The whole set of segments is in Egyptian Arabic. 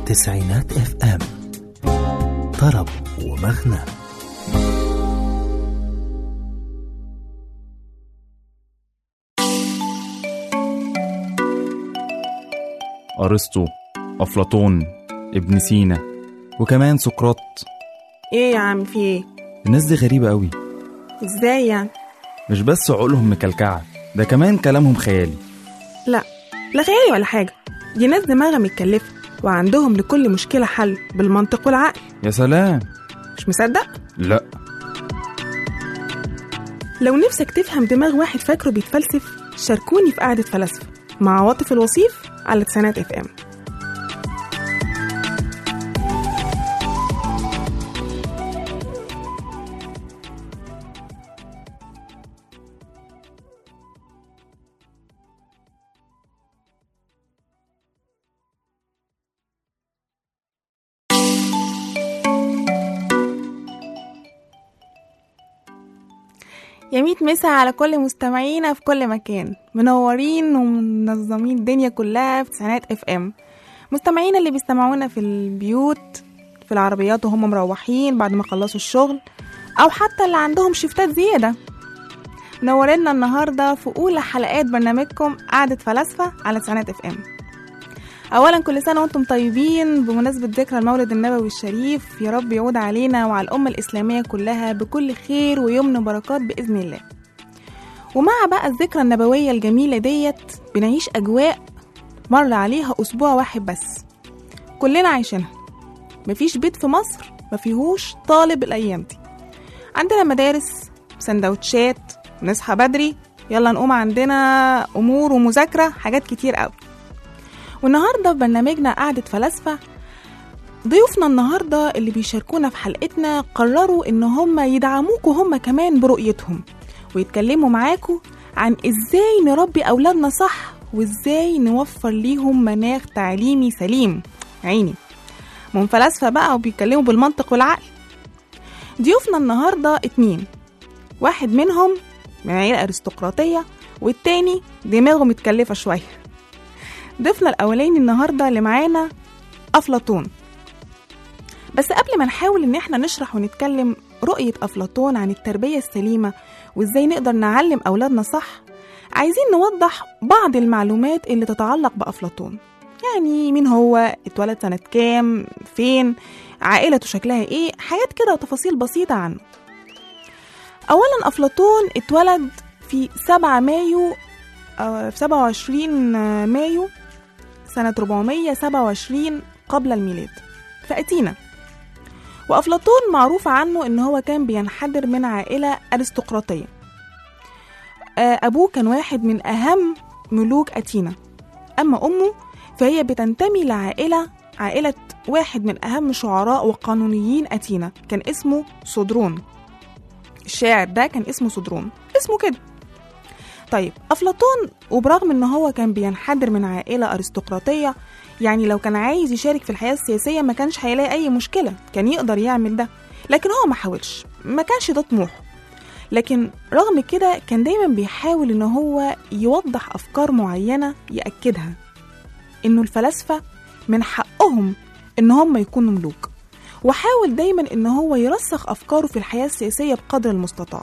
تسعينات اف ام طرب ومغنى أرسطو أفلاطون ابن سينا وكمان سقراط ايه يا عم في ايه الناس دي غريبة قوي ازاي يعني مش بس عقولهم مكلكعة ده كمان كلامهم خيالي لا لا خيالي ولا حاجه دي ناس دماغها متكلفه وعندهم لكل مشكله حل بالمنطق والعقل يا سلام مش مصدق لا لو نفسك تفهم دماغ واحد فاكره بيتفلسف شاركوني في قعده فلاسفه مع عواطف الوصيف على تسعينات اف ام يا ميت مسا على كل مستمعينا في كل مكان منورين ومنظمين الدنيا كلها في تسعينات اف ام مستمعينا اللي بيستمعونا في البيوت في العربيات وهم مروحين بعد ما خلصوا الشغل او حتى اللي عندهم شفتات زياده منورينا النهارده في اولى حلقات برنامجكم قعده فلاسفه على تسعينات اف ام اولا كل سنه وانتم طيبين بمناسبه ذكرى المولد النبوي الشريف يا رب يعود علينا وعلى الامه الاسلاميه كلها بكل خير ويمن وبركات باذن الله ومع بقى الذكرى النبويه الجميله ديت بنعيش اجواء مر عليها اسبوع واحد بس كلنا عايشينها مفيش بيت في مصر مفيهوش طالب الايام دي عندنا مدارس سندوتشات نصحى بدري يلا نقوم عندنا امور ومذاكره حاجات كتير قوي والنهارده في برنامجنا قعدة فلاسفة ضيوفنا النهارده اللي بيشاركونا في حلقتنا قرروا ان هم يدعموكوا هم كمان برؤيتهم ويتكلموا معاكوا عن ازاي نربي اولادنا صح وازاي نوفر ليهم مناخ تعليمي سليم عيني من فلاسفة بقى وبيتكلموا بالمنطق والعقل ضيوفنا النهارده اتنين واحد منهم من عيلة أرستقراطية والتاني دماغه متكلفة شوية ضيفنا الأولاني النهاردة اللي معانا أفلاطون بس قبل ما نحاول إن احنا نشرح ونتكلم رؤية أفلاطون عن التربية السليمة وإزاي نقدر نعلم أولادنا صح عايزين نوضح بعض المعلومات اللي تتعلق بأفلاطون يعني مين هو اتولد سنة كام فين عائلته شكلها ايه حاجات كده وتفاصيل بسيطة عنه أولا أفلاطون اتولد في 7 مايو آه، في 27 مايو سنة 427 قبل الميلاد في أتينا وأفلاطون معروف عنه إن هو كان بينحدر من عائلة أرستقراطية آه، أبوه كان واحد من أهم ملوك أتينا أما أمه فهي بتنتمي لعائلة عائلة واحد من أهم شعراء وقانونيين أتينا كان اسمه صدرون الشاعر ده كان اسمه صدرون اسمه كده طيب أفلاطون وبرغم إن هو كان بينحدر من عائلة أرستقراطية يعني لو كان عايز يشارك في الحياة السياسية ما كانش هيلاقي أي مشكلة كان يقدر يعمل ده لكن هو ما حاولش ما كانش ده طموحه لكن رغم كده كان دايما بيحاول إن هو يوضح أفكار معينة يأكدها إنه الفلاسفة من حقهم إن هم يكونوا ملوك وحاول دايما إن هو يرسخ أفكاره في الحياة السياسية بقدر المستطاع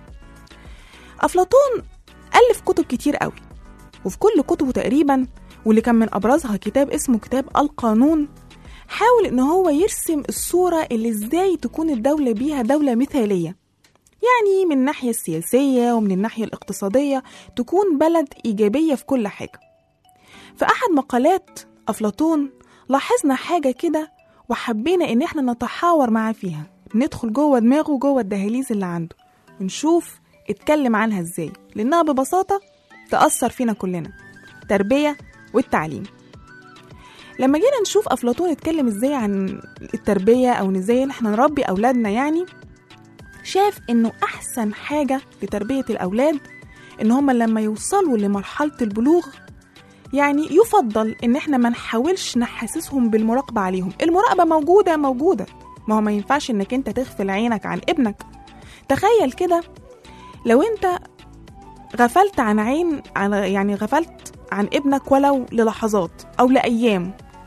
أفلاطون ألف كتب كتير قوي وفي كل كتبه تقريبا واللي كان من أبرزها كتاب اسمه كتاب القانون حاول إن هو يرسم الصورة اللي إزاي تكون الدولة بيها دولة مثالية يعني من الناحية السياسية ومن الناحية الاقتصادية تكون بلد إيجابية في كل حاجة في أحد مقالات أفلاطون لاحظنا حاجة كده وحبينا إن إحنا نتحاور معاه فيها ندخل جوه دماغه جوه الدهاليز اللي عنده ونشوف اتكلم عنها ازاي لانها ببساطه تاثر فينا كلنا التربيه والتعليم لما جينا نشوف افلاطون اتكلم ازاي عن التربيه او ان ازاي إن احنا نربي اولادنا يعني شاف انه احسن حاجه لتربيه الاولاد ان هما لما يوصلوا لمرحله البلوغ يعني يفضل ان احنا ما نحاولش نحسسهم بالمراقبه عليهم المراقبه موجوده موجوده ما هو ما ينفعش انك انت تغفل عينك عن ابنك تخيل كده لو انت غفلت عن عين عن يعني غفلت عن ابنك ولو للحظات او لايام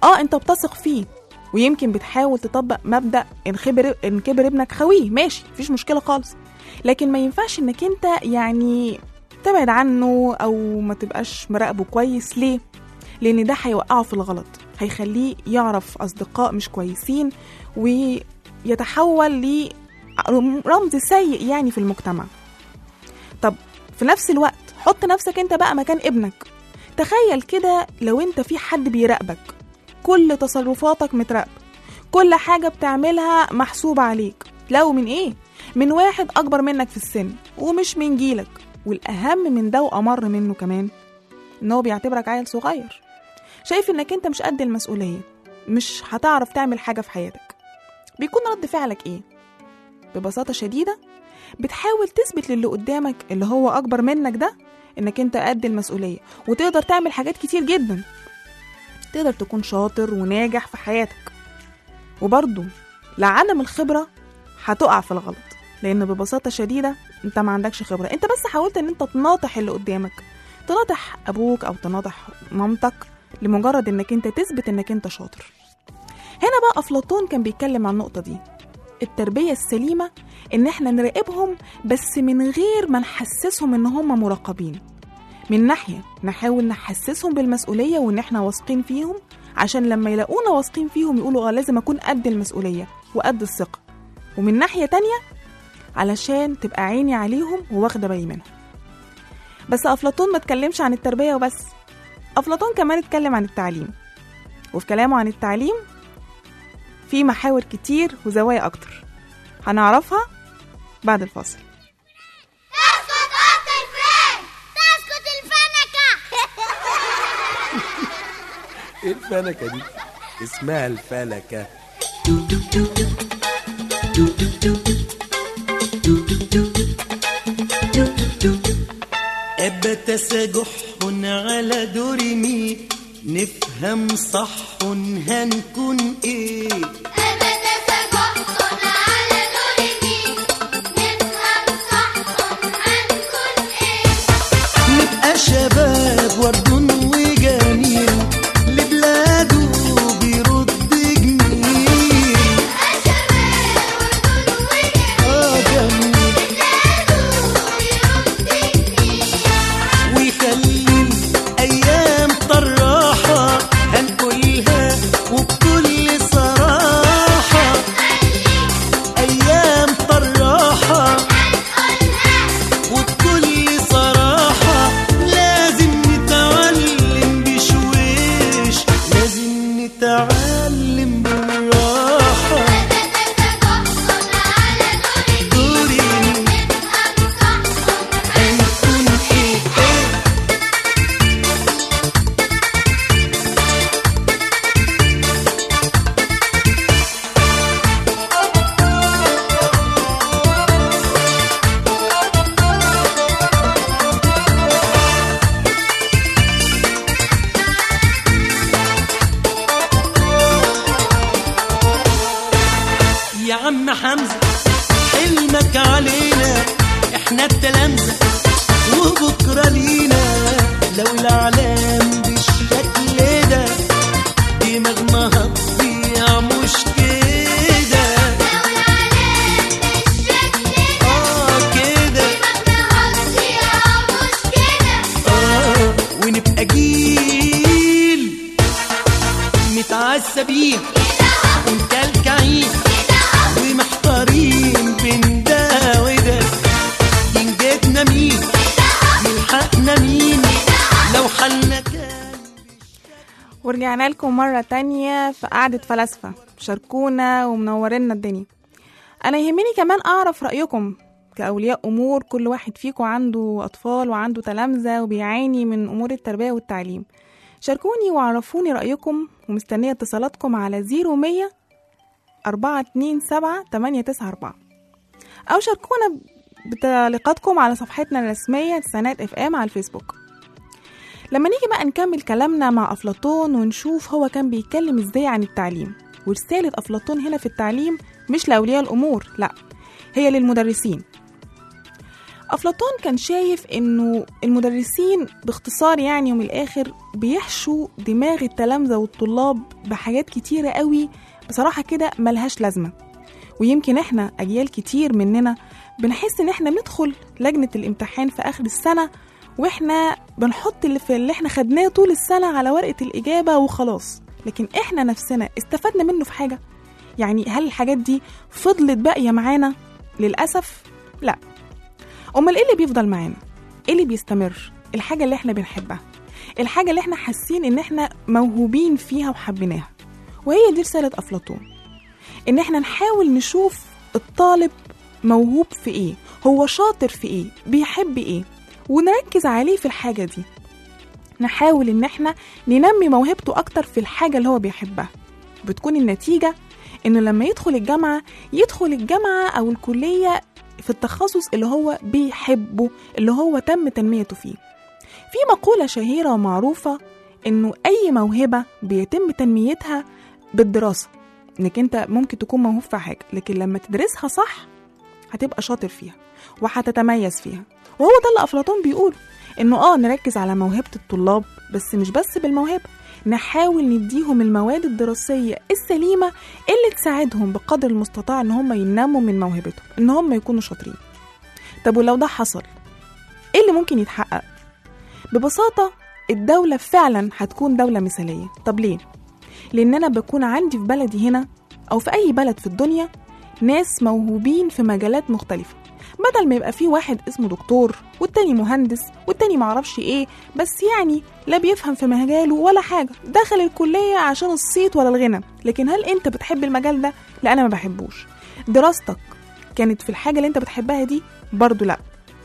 اه انت بتثق فيه ويمكن بتحاول تطبق مبدا ان خبر ان كبر ابنك خويه ماشي مفيش مشكله خالص لكن ما ينفعش انك انت يعني تبعد عنه او ما تبقاش مراقبه كويس ليه لان ده هيوقعه في الغلط هيخليه يعرف اصدقاء مش كويسين ويتحول لرمز سيء يعني في المجتمع طب في نفس الوقت حط نفسك انت بقى مكان ابنك تخيل كده لو انت في حد بيراقبك كل تصرفاتك متراقبة كل حاجة بتعملها محسوبة عليك لو من ايه من واحد اكبر منك في السن ومش من جيلك والاهم من ده وامر منه كمان ان هو بيعتبرك عيل صغير شايف انك انت مش قد المسؤولية مش هتعرف تعمل حاجة في حياتك بيكون رد فعلك ايه ببساطة شديدة بتحاول تثبت للي قدامك اللي هو اكبر منك ده انك انت قد المسؤولية وتقدر تعمل حاجات كتير جدا تقدر تكون شاطر وناجح في حياتك وبرضه لعدم الخبرة هتقع في الغلط لأن ببساطة شديدة أنت ما عندكش خبرة أنت بس حاولت أن أنت تناطح اللي قدامك تناطح أبوك أو تناطح مامتك لمجرد أنك أنت تثبت أنك أنت شاطر هنا بقى أفلاطون كان بيتكلم عن النقطة دي التربية السليمة إن إحنا نراقبهم بس من غير ما نحسسهم إن هم مراقبين من ناحية نحاول نحسسهم بالمسؤولية وإن إحنا واثقين فيهم عشان لما يلاقونا واثقين فيهم يقولوا اه لازم أكون قد المسؤولية وقد الثقة ومن ناحية تانية علشان تبقى عيني عليهم وواخدة بالي منهم بس أفلاطون ما اتكلمش عن التربية وبس أفلاطون كمان اتكلم عن التعليم وفي كلامه عن التعليم في محاور كتير وزوايا أكتر هنعرفها بعد الفاصل تسكت أوضة الفراق تسكت الفنكة ايه الفلكة دي؟ اسمها الفلكة أبتس جح على دور مي نفهم صح هنكون ايه أبدا سجحت على دور مين نفهم صح هنكون إيه نبقى شباب ورد وجميل لبلاده بيرد جميل الشباب وردون وجميل اه جميل ويخلي الايام طراحه هنقولها وبكل صراحه ايام طراحه وبكل صراحه لازم نتعلم بشويش لازم نتعلم بالراحه دوري هنكون ايه ايه يا عم حمزة حلمك علينا احنا التلامذة وبكرة لينا لو العالم بالشكل ده دماغنا هتضيع مش كده اه كده اه ونبقى جيل متعذبين ومكلكعين ومحتارين بين ده وده ينجدنا مين يلحقنا مين لو حالنا كان ورجعنا لكم مرة تانية في قعدة فلاسفة شاركونا ومنورينا الدنيا أنا يهمني كمان أعرف رأيكم كأولياء أمور كل واحد فيكم عنده أطفال وعنده تلامذة وبيعاني من أمور التربية والتعليم شاركوني وعرفوني رأيكم ومستنية اتصالاتكم على 0100 427 894 أو شاركونا بتعليقاتكم على صفحتنا الرسمية تسانات اف ام على الفيسبوك لما نيجي بقى نكمل كلامنا مع أفلاطون ونشوف هو كان بيتكلم ازاي عن التعليم ورسالة أفلاطون هنا في التعليم مش لأولياء الأمور لأ هي للمدرسين أفلاطون كان شايف إنه المدرسين باختصار يعني ومن الآخر بيحشوا دماغ التلامذة والطلاب بحاجات كتيرة قوي بصراحة كده ملهاش لازمة ويمكن إحنا أجيال كتير مننا بنحس إن إحنا ندخل لجنة الامتحان في آخر السنة وإحنا بنحط اللي, في اللي إحنا خدناه طول السنة على ورقة الإجابة وخلاص لكن إحنا نفسنا استفدنا منه في حاجة يعني هل الحاجات دي فضلت باقية معانا للأسف لا امال ايه اللي بيفضل معانا ايه اللي بيستمر الحاجه اللي احنا بنحبها الحاجه اللي احنا حاسين ان احنا موهوبين فيها وحابينها وهي دي رساله افلاطون ان احنا نحاول نشوف الطالب موهوب في ايه هو شاطر في ايه بيحب ايه ونركز عليه في الحاجه دي نحاول ان احنا ننمي موهبته اكتر في الحاجه اللي هو بيحبها بتكون النتيجه انه لما يدخل الجامعه يدخل الجامعه او الكليه في التخصص اللي هو بيحبه اللي هو تم تنميته فيه في مقولة شهيرة ومعروفة إنه أي موهبة بيتم تنميتها بالدراسة إنك أنت ممكن تكون موهوب في حاجة لكن لما تدرسها صح هتبقى شاطر فيها وهتتميز فيها وهو ده اللي أفلاطون بيقوله إنه آه نركز على موهبة الطلاب بس مش بس بالموهبة نحاول نديهم المواد الدراسية السليمة اللي تساعدهم بقدر المستطاع إن هم ينموا من موهبتهم إن هم يكونوا شاطرين طب ولو ده حصل إيه اللي ممكن يتحقق؟ ببساطة الدولة فعلا هتكون دولة مثالية طب ليه؟ لأن أنا بكون عندي في بلدي هنا أو في أي بلد في الدنيا ناس موهوبين في مجالات مختلفة بدل ما يبقى في واحد اسمه دكتور والتاني مهندس والتاني معرفش ايه بس يعني لا بيفهم في مجاله ولا حاجة دخل الكلية عشان الصيت ولا الغنى لكن هل انت بتحب المجال ده؟ لا انا ما بحبوش دراستك كانت في الحاجة اللي انت بتحبها دي؟ برضو لا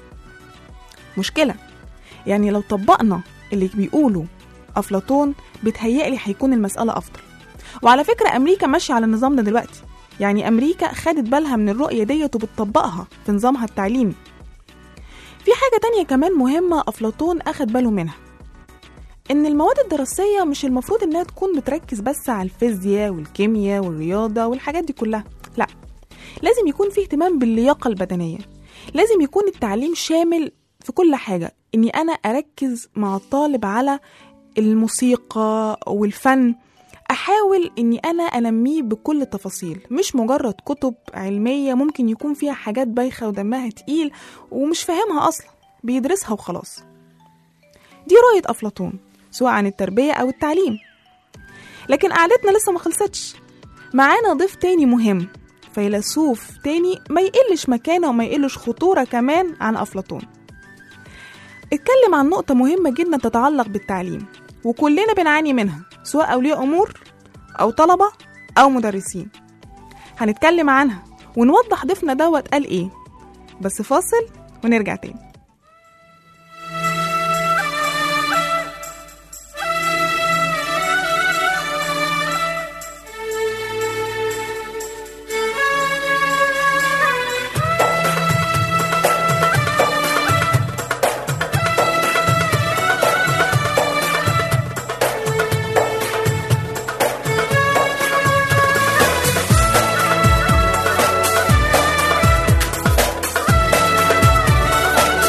مشكلة يعني لو طبقنا اللي بيقوله أفلاطون بتهيألي هيكون المسألة أفضل وعلى فكرة أمريكا ماشية على النظام ده دلوقتي يعني أمريكا خدت بالها من الرؤية ديت وبتطبقها في نظامها التعليمي في حاجة تانية كمان مهمة أفلاطون أخد باله منها إن المواد الدراسية مش المفروض إنها تكون بتركز بس على الفيزياء والكيمياء والرياضة والحاجات دي كلها لا لازم يكون في اهتمام باللياقة البدنية لازم يكون التعليم شامل في كل حاجة إني أنا أركز مع الطالب على الموسيقى والفن أحاول إني أنا أنميه بكل التفاصيل مش مجرد كتب علمية ممكن يكون فيها حاجات بايخة ودمها تقيل ومش فاهمها أصلا بيدرسها وخلاص دي رؤية أفلاطون سواء عن التربية أو التعليم لكن قعدتنا لسه ما خلصتش معانا ضيف تاني مهم فيلسوف تاني ما يقلش مكانه وما يقلش خطورة كمان عن أفلاطون اتكلم عن نقطة مهمة جدا تتعلق بالتعليم وكلنا بنعاني منها سواء أولياء أمور أو طلبة أو مدرسين هنتكلم عنها ونوضح ضيفنا دوت قال إيه بس فاصل ونرجع تاني Thank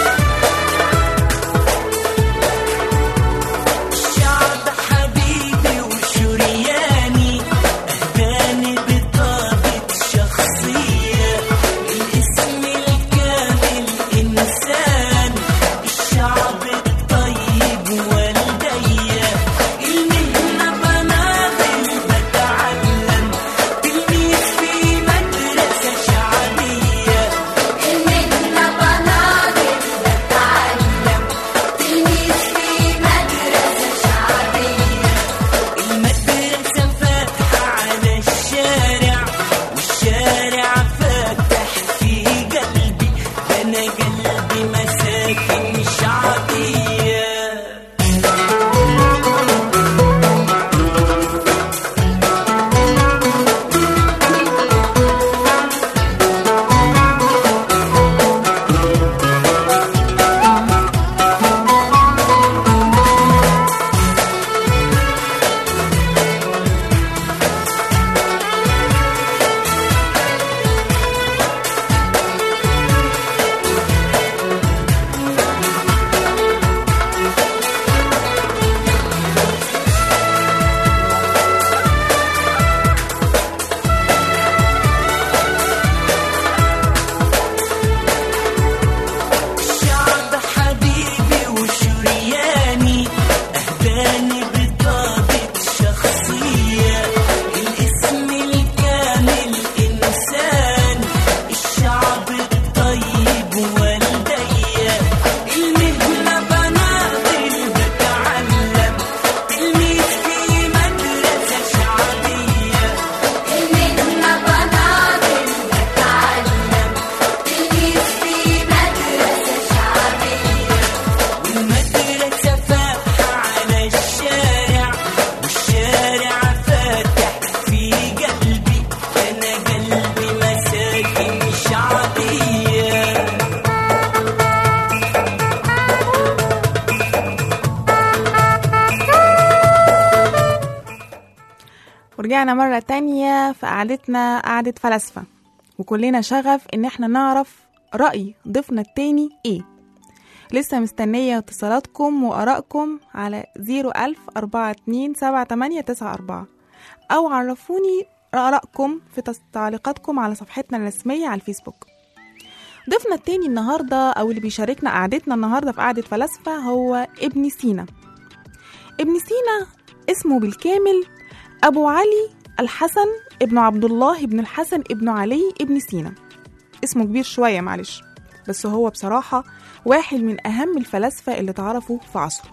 ورجعنا مرة تانية في قعدتنا قعدة فلاسفة وكلنا شغف إن احنا نعرف رأي ضيفنا التاني إيه لسه مستنية اتصالاتكم وآرائكم على 01000 42 7894 أو عرفوني آرائكم في تس- تعليقاتكم على صفحتنا الرسمية على الفيسبوك ضيفنا التاني النهاردة أو اللي بيشاركنا قعدتنا النهاردة في قعدة فلاسفة هو ابن سينا ابن سينا اسمه بالكامل أبو علي الحسن ابن عبد الله ابن الحسن ابن علي ابن سينا اسمه كبير شوية معلش بس هو بصراحة واحد من أهم الفلاسفة اللي تعرفوا في عصره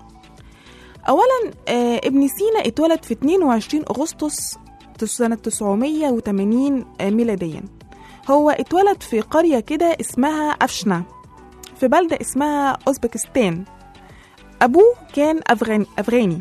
أولا آه ابن سينا اتولد في 22 أغسطس سنة 980 آه، ميلاديا هو اتولد في قرية كده اسمها أفشنا في بلدة اسمها أوزبكستان أبوه كان أفغاني, أفغاني.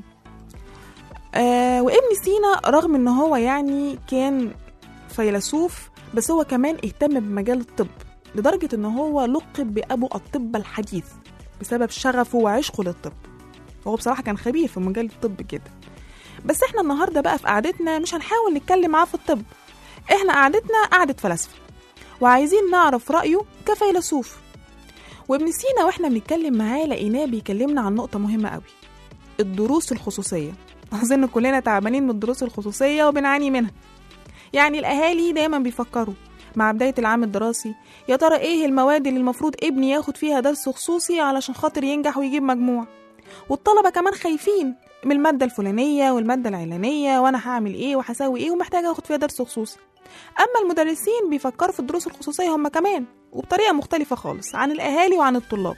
آه وابن سينا رغم ان هو يعني كان فيلسوف بس هو كمان اهتم بمجال الطب لدرجة ان هو لقب بأبو الطب الحديث بسبب شغفه وعشقه للطب هو بصراحة كان خبير في مجال الطب جدا بس احنا النهاردة بقى في قعدتنا مش هنحاول نتكلم معاه في الطب احنا قعدتنا قعدة فلاسفة وعايزين نعرف رأيه كفيلسوف وابن سينا واحنا بنتكلم معاه لقيناه بيكلمنا عن نقطة مهمة قوي الدروس الخصوصية أظن كلنا تعبانين من الدروس الخصوصية وبنعاني منها يعني الأهالي دايما بيفكروا مع بداية العام الدراسي يا ترى إيه المواد اللي المفروض ابني ياخد فيها درس خصوصي علشان خاطر ينجح ويجيب مجموع والطلبة كمان خايفين من المادة الفلانية والمادة العلانية وأنا هعمل إيه وهسوي إيه ومحتاجة أخد فيها درس خصوصي أما المدرسين بيفكروا في الدروس الخصوصية هم كمان وبطريقة مختلفة خالص عن الأهالي وعن الطلاب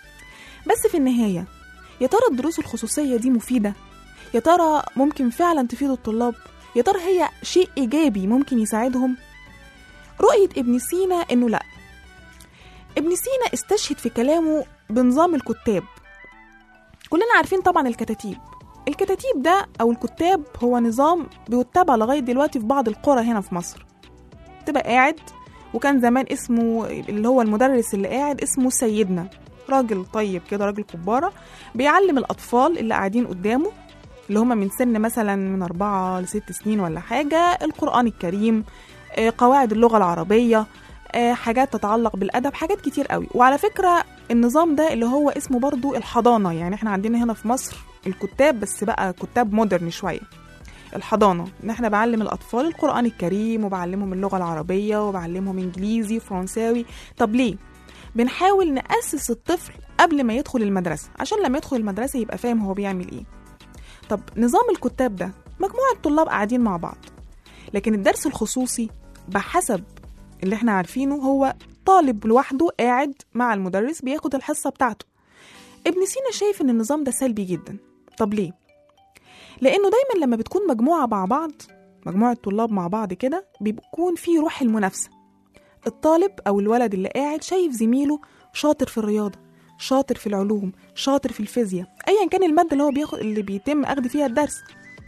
بس في النهاية يا ترى الدروس الخصوصية دي مفيدة؟ يا ترى ممكن فعلا تفيد الطلاب؟ يا ترى هي شيء إيجابي ممكن يساعدهم؟ رؤية ابن سينا إنه لأ ابن سينا استشهد في كلامه بنظام الكتاب كلنا عارفين طبعا الكتاتيب الكتاتيب ده أو الكتاب هو نظام بيتبع لغاية دلوقتي في بعض القرى هنا في مصر تبقى قاعد وكان زمان اسمه اللي هو المدرس اللي قاعد اسمه سيدنا راجل طيب كده راجل كبارة بيعلم الأطفال اللي قاعدين قدامه اللي هم من سن مثلا من أربعة لست سنين ولا حاجة القرآن الكريم آه، قواعد اللغة العربية آه، حاجات تتعلق بالأدب حاجات كتير قوي وعلى فكرة النظام ده اللي هو اسمه برضو الحضانة يعني احنا عندنا هنا في مصر الكتاب بس بقى كتاب مودرن شوية الحضانة ان احنا بعلم الأطفال القرآن الكريم وبعلمهم اللغة العربية وبعلمهم إنجليزي وفرنساوي طب ليه؟ بنحاول نأسس الطفل قبل ما يدخل المدرسة عشان لما يدخل المدرسة يبقى فاهم هو بيعمل ايه طب نظام الكتاب ده مجموعة طلاب قاعدين مع بعض لكن الدرس الخصوصي بحسب اللي احنا عارفينه هو طالب لوحده قاعد مع المدرس بياخد الحصة بتاعته ابن سينا شايف ان النظام ده سلبي جدا طب ليه؟ لانه دايما لما بتكون مجموعة مع بعض مجموعة طلاب مع بعض كده بيكون في روح المنافسة الطالب او الولد اللي قاعد شايف زميله شاطر في الرياضة شاطر في العلوم شاطر في الفيزياء ايا كان المادة اللي هو بياخد اللي بيتم اخد فيها الدرس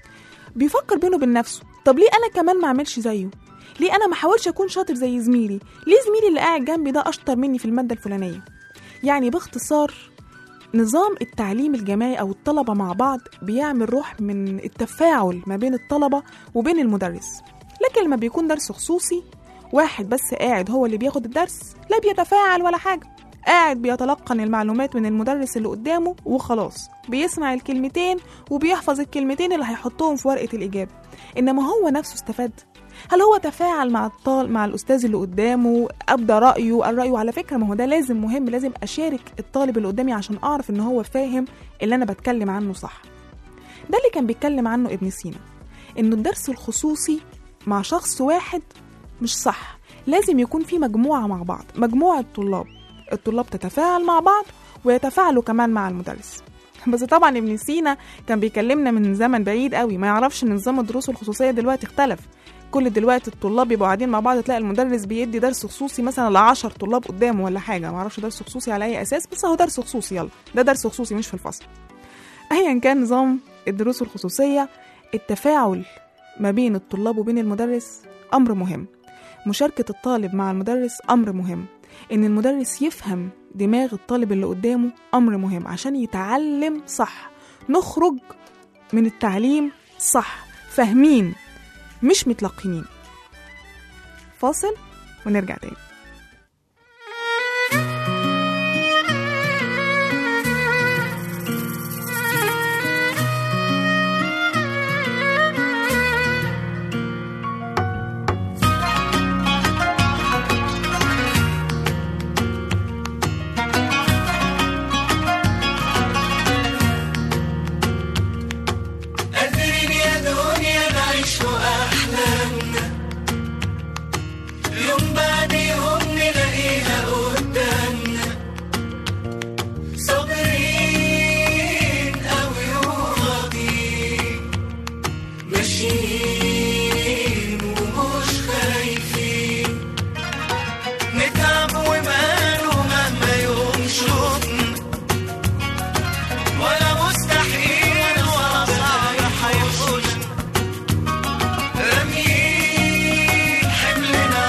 بيفكر بينه وبين نفسه طب ليه انا كمان ما اعملش زيه ليه انا ما احاولش اكون شاطر زي زميلي ليه زميلي اللي قاعد جنبي ده اشطر مني في الماده الفلانيه يعني باختصار نظام التعليم الجماعي او الطلبه مع بعض بيعمل روح من التفاعل ما بين الطلبه وبين المدرس لكن لما بيكون درس خصوصي واحد بس قاعد هو اللي بياخد الدرس لا بيتفاعل ولا حاجه قاعد بيتلقن المعلومات من المدرس اللي قدامه وخلاص بيسمع الكلمتين وبيحفظ الكلمتين اللي هيحطهم في ورقه الاجابه انما هو نفسه استفاد هل هو تفاعل مع الطال مع الاستاذ اللي قدامه ابدى رايه قال رايه على فكره ما هو ده لازم مهم لازم اشارك الطالب اللي قدامي عشان اعرف ان هو فاهم اللي انا بتكلم عنه صح ده اللي كان بيتكلم عنه ابن سينا انه الدرس الخصوصي مع شخص واحد مش صح لازم يكون في مجموعه مع بعض مجموعه طلاب الطلاب تتفاعل مع بعض ويتفاعلوا كمان مع المدرس بس طبعا ابن سينا كان بيكلمنا من زمن بعيد قوي ما يعرفش ان نظام الدروس الخصوصيه دلوقتي اختلف كل دلوقتي الطلاب بيبقوا قاعدين مع بعض تلاقي المدرس بيدي درس خصوصي مثلا ل 10 طلاب قدامه ولا حاجه ما اعرفش درس خصوصي على اي اساس بس هو درس خصوصي يلا ده درس خصوصي مش في الفصل ايا كان نظام الدروس الخصوصيه التفاعل ما بين الطلاب وبين المدرس امر مهم مشاركه الطالب مع المدرس امر مهم ان المدرس يفهم دماغ الطالب اللي قدامه امر مهم عشان يتعلم صح نخرج من التعليم صح فاهمين مش متلقنين فاصل ونرجع تاني قادرين يا دنيا نعيش أحلامنا يوم بعد يوم نلاقيها قدامنا صابرين أوي وراضيين ماشيين ومش خايفين نتعب وماله مهما يوم شوفنا ولا مستحيل ولا صعب هيخش راميين حملنا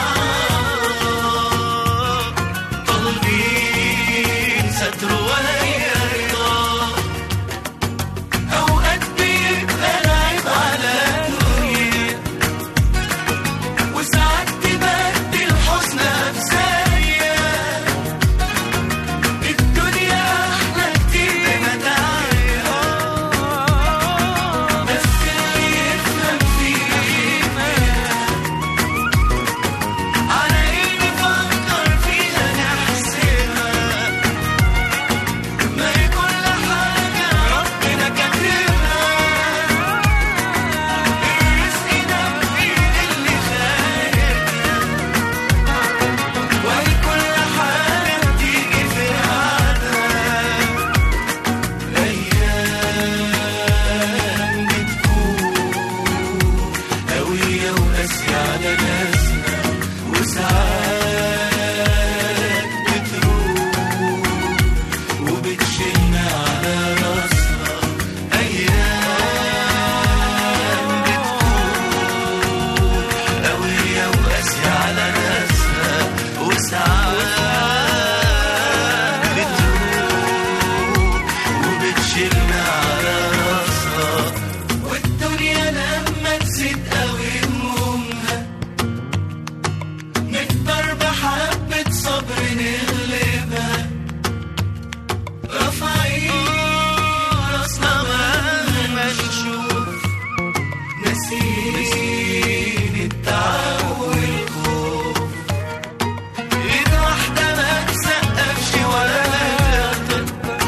طالبين ستر وهي رضا أوقات بيبقى العيب على الدنيا وساعات تبدل حزنها بثانية الدنيا احلى كتير بمتاعها بس اللي يفهم فيها على ايه نفكر فيها نحسبها ما هي كل حاجة ربنا كاتبها الرزق ده بإيد اللي خالقها وهي كل حاجة بتيجي في ميعادها الأيام بتكون قوية وقاسية على ناسنا وساعات بتروح وبتشيلنا على راسنا أيام بتكون قوية وقاسية على ناسنا وساعات بتروح وبتشيلنا على راسها والدنيا لما تزيد قوي همومها نقدر بحبة صبر نغلبها رافعين راسنا مهما نشوف ناسين التعب والخوف ايد واحدة ما تسقفش ولا تغلط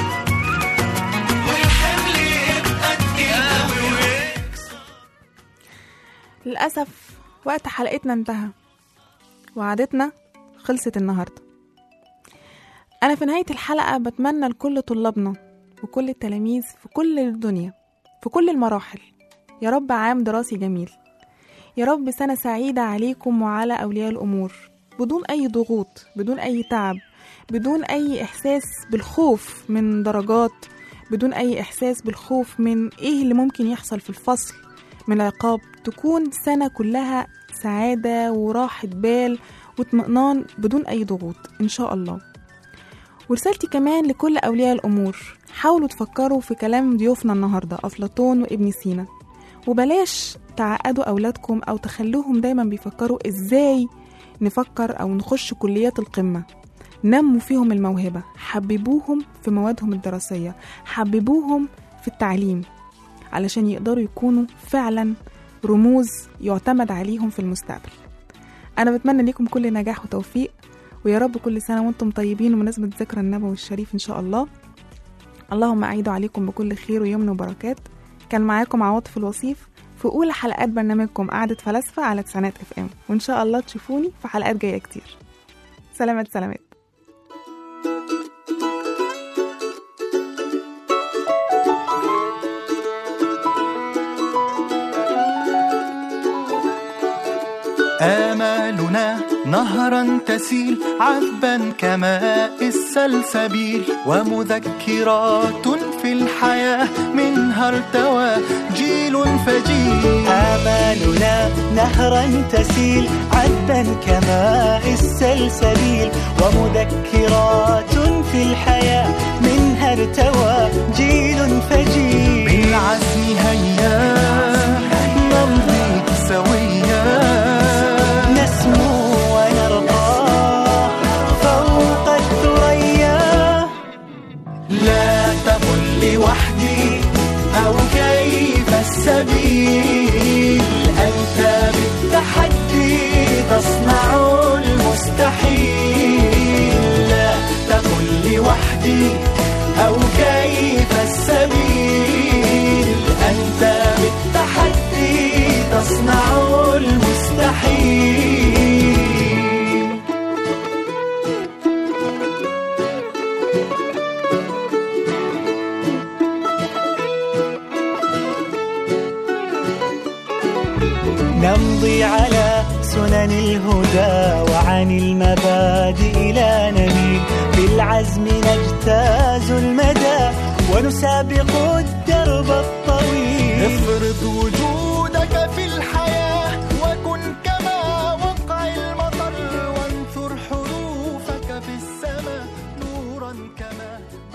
والحمل يبقى تقيل قوي ويكسر للأسف وقت حلقتنا انتهى وعادتنا خلصت النهاردة أنا في نهاية الحلقة بتمنى لكل طلابنا وكل التلاميذ في كل الدنيا في كل المراحل يا رب عام دراسي جميل يا رب سنة سعيدة عليكم وعلى أولياء الأمور بدون أي ضغوط بدون أي تعب بدون أي إحساس بالخوف من درجات بدون أي إحساس بالخوف من إيه اللي ممكن يحصل في الفصل من عقاب تكون سنة كلها سعادة وراحة بال واطمئنان بدون أي ضغوط إن شاء الله ورسالتي كمان لكل أولياء الأمور حاولوا تفكروا في كلام ضيوفنا النهاردة أفلاطون وابن سينا وبلاش تعقدوا أولادكم أو تخلوهم دايما بيفكروا إزاي نفكر أو نخش كليات القمة نموا فيهم الموهبة حببوهم في موادهم الدراسية حببوهم في التعليم علشان يقدروا يكونوا فعلا رموز يعتمد عليهم في المستقبل أنا بتمنى لكم كل نجاح وتوفيق ويا رب كل سنة وانتم طيبين ومناسبة ذكرى النبوي الشريف إن شاء الله اللهم أعيد عليكم بكل خير ويمن وبركات كان معاكم عواطف الوصيف في أولى حلقات برنامجكم قعدة فلاسفة على تسعينات اف ام وإن شاء الله تشوفوني في حلقات جاية كتير سلامات سلامات آمالنا نهرا تسيل عذبا كماء السلسبيل ومذكرات في الحياة منها ارتوى جيل فجيل آمالنا نهرا تسيل عذبا كماء السلسبيل ومذكرات في الحياة منها ارتوى جيل فجيل بالعزم هيا نمضي سويا أو كيف السبيل أنت بالتحدي تصنع المستحيل لا تقل لي وحدي أو كيف السبيل أنت بالتحدي تصنع المستحيل نمضي على سنن الهدى وعن المبادئ لا نميل بالعزم نجتاز المدى ونسابق الدرب الطويل افرض وجودك في الحياة وكن كما وقع المطر وانثر حروفك في السماء نورا كما